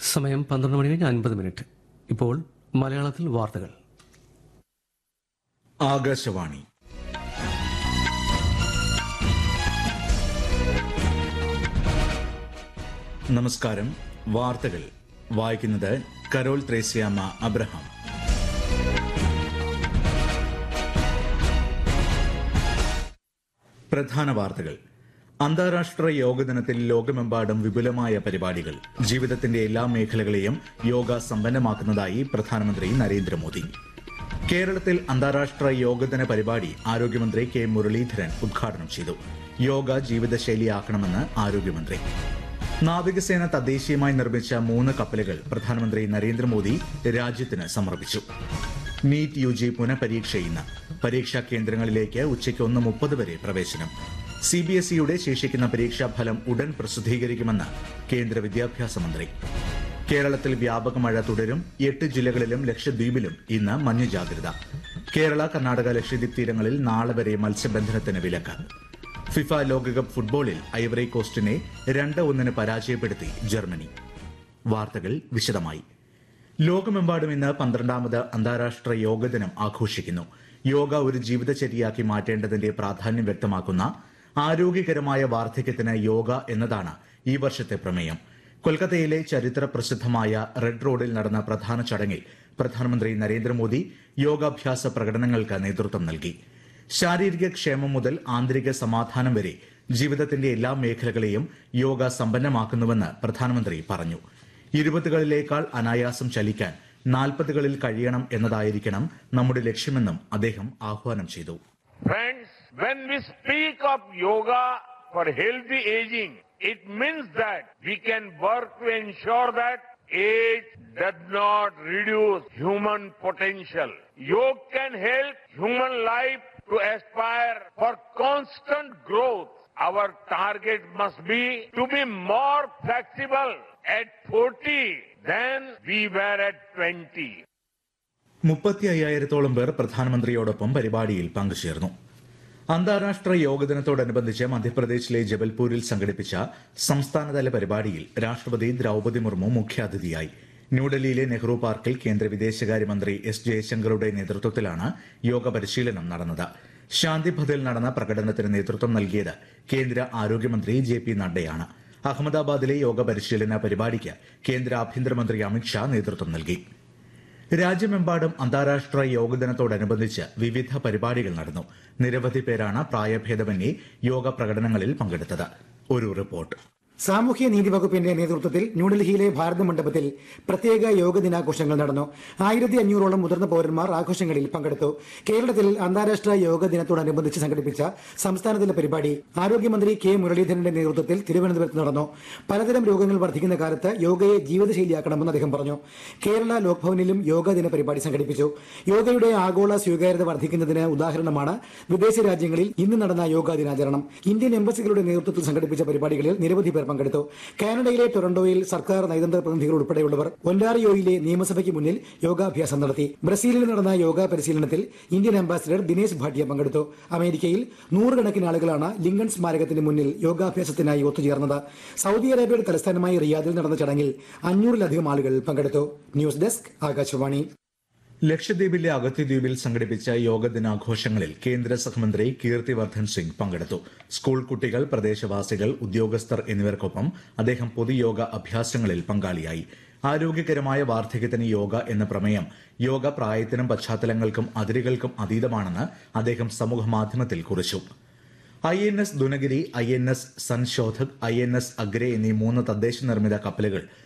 സമയം പന്ത്രണ്ട് മണി കഴിഞ്ഞ് അൻപത് മിനിറ്റ് ഇപ്പോൾ മലയാളത്തിൽ വാർത്തകൾ ആകാശവാണി നമസ്കാരം വാർത്തകൾ വായിക്കുന്നത് കരോൾ ത്രേസ്യാമ്മ അബ്രഹാം പ്രധാന വാർത്തകൾ അന്താരാഷ്ട്ര യോഗ ദിനത്തിൽ ലോകമെമ്പാടും വിപുലമായ പരിപാടികൾ ജീവിതത്തിന്റെ എല്ലാ മേഖലകളെയും യോഗ സമ്പന്നമാക്കുന്നതായി പ്രധാനമന്ത്രി നരേന്ദ്രമോദി കേരളത്തിൽ അന്താരാഷ്ട്ര യോഗദിന പരിപാടി ആരോഗ്യമന്ത്രി കെ മുരളീധരൻ ഉദ്ഘാടനം ചെയ്തു യോഗ ജീവിതശൈലിയാക്കണമെന്ന് ആരോഗ്യമന്ത്രി നാവികസേന തദ്ദേശീയമായി നിർമ്മിച്ച മൂന്ന് കപ്പലുകൾ പ്രധാനമന്ത്രി നരേന്ദ്രമോദി രാജ്യത്തിന് സമർപ്പിച്ചു നീറ്റ് യു ജി പുനഃപരീക്ഷ ഇന്ന് പരീക്ഷാ കേന്ദ്രങ്ങളിലേക്ക് ഉച്ചയ്ക്ക് ഒന്ന് മുപ്പത് വരെ പ്രവേശനം സി ബി എസ് ഇയുടെ ശേഷിക്കുന്ന പരീക്ഷാ ഫലം ഉടൻ പ്രസിദ്ധീകരിക്കുമെന്ന് കേന്ദ്ര വിദ്യാഭ്യാസ മന്ത്രി കേരളത്തിൽ വ്യാപക മഴ തുടരും എട്ട് ജില്ലകളിലും ലക്ഷദ്വീപിലും ഇന്ന് മഞ്ഞ ജാഗ്രത കേരള കർണാടക ലക്ഷദ്വീപ് തീരങ്ങളിൽ നാളെ വരെ മത്സ്യബന്ധനത്തിന് വിലക്ക് ഫിഫ ലോകകപ്പ് ഫുട്ബോളിൽ ഐവറി കോസ്റ്റിനെ രണ്ട് ഒന്നിന് പരാജയപ്പെടുത്തി ജർമ്മനി വാർത്തകൾ വിശദമായി ലോകമെമ്പാടും ഇന്ന് പന്ത്രണ്ടാമത് അന്താരാഷ്ട്ര യോഗ ദിനം ആഘോഷിക്കുന്നു യോഗ ഒരു ജീവിതചര്യയാക്കി മാറ്റേണ്ടതിന്റെ പ്രാധാന്യം വ്യക്തമാക്കുന്ന ആരോഗ്യകരമായ വാർദ്ധക്യത്തിന് യോഗ എന്നതാണ് ഈ വർഷത്തെ പ്രമേയം കൊൽക്കത്തയിലെ ചരിത്ര പ്രസിദ്ധമായ റെഡ് റോഡിൽ നടന്ന പ്രധാന ചടങ്ങിൽ പ്രധാനമന്ത്രി നരേന്ദ്രമോദി യോഗാഭ്യാസ പ്രകടനങ്ങൾക്ക് നേതൃത്വം നൽകി ശാരീരിക ക്ഷേമം മുതൽ ആന്തരിക സമാധാനം വരെ ജീവിതത്തിന്റെ എല്ലാ മേഖലകളെയും യോഗ സമ്പന്നമാക്കുന്നുവെന്ന് പ്രധാനമന്ത്രി പറഞ്ഞു ഇരുപതുകളിലേക്കാൾ അനായാസം ചലിക്കാൻ നാൽപ്പതുകളിൽ കഴിയണം എന്നതായിരിക്കണം നമ്മുടെ ലക്ഷ്യമെന്നും അദ്ദേഹം ആഹ്വാനം ചെയ്തു Friends, when we speak of yoga for healthy aging, it means that we can work to ensure that age does not reduce human potential. Yoga can help human life to aspire for constant growth. Our target must be to be more flexible at 40 than we were at 20. മുപ്പത്തി അയ്യായിരത്തോളം പേർ പ്രധാനമന്ത്രിയോടൊപ്പം പരിപാടിയിൽ പങ്കുചേർന്നു അന്താരാഷ്ട്ര യോഗ ദിനത്തോടനുബന്ധിച്ച് മധ്യപ്രദേശിലെ ജബൽപൂരിൽ സംഘടിപ്പിച്ച സംസ്ഥാനതല പരിപാടിയിൽ രാഷ്ട്രപതി ദ്രൌപദി മുർമു മുഖ്യാതിഥിയായി ന്യൂഡൽഹിയിലെ നെഹ്റു പാർക്കിൽ കേന്ദ്ര വിദേശകാര്യമന്ത്രി എസ് ജയശങ്കറുടെ നേതൃത്വത്തിലാണ് യോഗ പരിശീലനം നടന്നത് ശാന്തിപഥിൽ നടന്ന പ്രകടനത്തിന് നേതൃത്വം നൽകിയത് കേന്ദ്ര ആരോഗ്യമന്ത്രി ജെ പി നഡ്ഡയാണ് അഹമ്മദാബാദിലെ യോഗ പരിശീലന പരിപാടിക്ക് കേന്ദ്ര ആഭ്യന്തരമന്ത്രി അമിത്ഷാ നേതൃത്വം നൽകി രാജ്യമെമ്പാടും അന്താരാഷ്ട്ര യോഗ ദിനത്തോടനുബന്ധിച്ച് വിവിധ പരിപാടികൾ നടന്നു നിരവധി പേരാണ് പ്രായഭേദമന്യേ യോഗ പ്രകടനങ്ങളിൽ പങ്കെടുത്തത് ഒരു റിപ്പോർട്ട് സാമൂഹ്യ നീതി വകുപ്പിന്റെ നേതൃത്വത്തിൽ ന്യൂഡൽഹിയിലെ ഭാരത മണ്ഡപത്തിൽ പ്രത്യേക യോഗ ദിനാഘോഷങ്ങൾ നടന്നു ആയിരത്തി അഞ്ഞൂറോളം മുതിർന്ന പൌരന്മാർ ആഘോഷങ്ങളിൽ പങ്കെടുത്തു കേരളത്തിൽ അന്താരാഷ്ട്ര യോഗ ദിനത്തോടനുബന്ധിച്ച് സംഘടിപ്പിച്ച സംസ്ഥാനതല പരിപാടി ആരോഗ്യമന്ത്രി കെ മുരളീധരന്റെ നേതൃത്വത്തിൽ തിരുവനന്തപുരത്ത് നടന്നു പലതരം രോഗങ്ങൾ വർദ്ധിക്കുന്ന കാലത്ത് യോഗയെ ജീവിതശൈലിയാക്കണമെന്ന് അദ്ദേഹം പറഞ്ഞു കേരള ലോക്ഭവനിലും യോഗ ദിന പരിപാടി സംഘടിപ്പിച്ചു യോഗയുടെ ആഗോള സ്വീകാര്യത വർദ്ധിക്കുന്നതിന് ഉദാഹരണമാണ് വിദേശ രാജ്യങ്ങളിൽ ഇന്ന് നടന്ന യോഗാ ദിനാചരണം ഇന്ത്യൻ എംബസികളുടെ നേതൃത്വത്തിൽ സംഘടിപ്പിച്ച പരിപാടികളിൽ നിരവധി പേർ പങ്കെടുത്തു കാനഡയിലെ ടൊറന്റോയിൽ സർക്കാർ നയതന്ത്ര പ്രതിനിധികൾ ഉൾപ്പെടെയുള്ളവർ ഒൻഡാറിയോയിലെ നിയമസഭയ്ക്ക് മുന്നിൽ യോഗാഭ്യാസം നടത്തി ബ്രസീലിൽ നടന്ന യോഗാ പരിശീലനത്തിൽ ഇന്ത്യൻ അംബാസിഡർ ദിനേശ് ഭാട്ടിയ പങ്കെടുത്തു അമേരിക്കയിൽ നൂറുകണക്കിന് ആളുകളാണ് ലിങ്കൺ സ്മാരകത്തിന് മുന്നിൽ യോഗാഭ്യാസത്തിനായി ഒത്തുചേർന്നത് സൗദി അറേബ്യയുടെ തലസ്ഥാനമായ റിയാദിൽ നടന്ന ചടങ്ങിൽ അഞ്ഞൂറിലധികം ആളുകൾ പങ്കെടുത്തു ന്യൂസ് ഡെസ്ക് ആകാശവാണി ലക്ഷദ്വീപിലെ അഗത്തിദ്വീപിൽ സംഘടിപ്പിച്ച യോഗ ദിനാഘോഷങ്ങളിൽ കേന്ദ്ര സഹമന്ത്രി കീർത്തിവർദ്ധൻ സിംഗ് പങ്കെടുത്തു സ്കൂൾ കുട്ടികൾ പ്രദേശവാസികൾ ഉദ്യോഗസ്ഥർ എന്നിവർക്കൊപ്പം അദ്ദേഹം പൊതുയോഗ അഭ്യാസങ്ങളിൽ പങ്കാളിയായി ആരോഗ്യകരമായ വാർദ്ധക്യത്തിന് യോഗ എന്ന പ്രമേയം യോഗ പ്രായത്തിനും പശ്ചാത്തലങ്ങൾക്കും അതിരുകൾക്കും അതീതമാണെന്ന് അദ്ദേഹം സമൂഹമാധ്യമത്തിൽ കുറിച്ചു I N S Dunagiri I N S Sanshodhak I N S Agray എന്നീ മൂന്ന് തദ്ദേശ നിർമ്മിത കപ്പലുകൾ